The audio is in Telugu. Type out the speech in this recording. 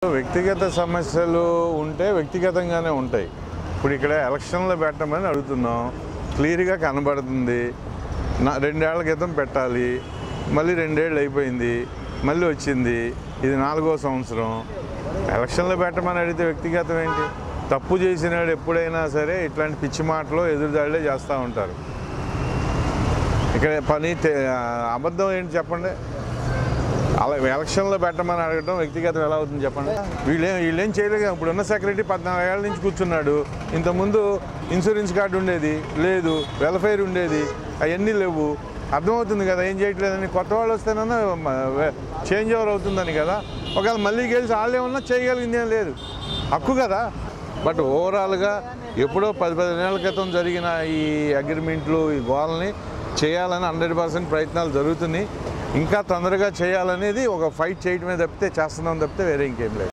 వ్యక్తిగత సమస్యలు ఉంటే వ్యక్తిగతంగానే ఉంటాయి ఇప్పుడు ఇక్కడ ఎలక్షన్లో పెట్టమని అడుగుతున్నాం క్లియర్గా కనబడుతుంది నా రెండేళ్ల క్రితం పెట్టాలి మళ్ళీ రెండేళ్ళు అయిపోయింది మళ్ళీ వచ్చింది ఇది నాలుగో సంవత్సరం ఎలక్షన్లో పెట్టమని అడిగితే వ్యక్తిగతం ఏంటి తప్పు చేసినాడు ఎప్పుడైనా సరే ఇట్లాంటి పిచ్చి మాటలు ఎదురుదాడులే చేస్తూ ఉంటారు ఇక్కడ పని తె- అబద్ధం ఏంటి చెప్పండి అలా ఎలక్షన్లో పెట్టమని అడగడం వ్యక్తిగతం ఎలా అవుతుంది చెప్పండి వీళ్ళేం వీళ్ళేం చేయలేదు ఇప్పుడు ఉన్న సెక్రటరీ పద్నాలుగు ఏళ్ళ నుంచి కూర్చున్నాడు ఇంతకుముందు ఇన్సూరెన్స్ కార్డు ఉండేది లేదు వెల్ఫేర్ ఉండేది అవన్నీ లేవు అర్థమవుతుంది కదా ఏం చేయట్లేదని కొత్త వాళ్ళు వస్తేనన్నా చేంజ్ ఓవర్ అవుతుందని కదా ఒకవేళ మళ్ళీ గెలిచి వాళ్ళు ఏమన్నా చేయగలిగింది ఏం లేదు హక్కు కదా బట్ ఓవరాల్గా ఎప్పుడో పది పదిహేను ఏళ్ళ క్రితం జరిగిన ఈ అగ్రిమెంట్లు ఈ గోల్ని చేయాలని హండ్రెడ్ పర్సెంట్ ప్రయత్నాలు జరుగుతున్నాయి ఇంకా తొందరగా చేయాలనేది ఒక ఫైట్ చేయడమే తప్పితే చేస్తున్నాం తప్పితే వేరే ఇంకేం లేదు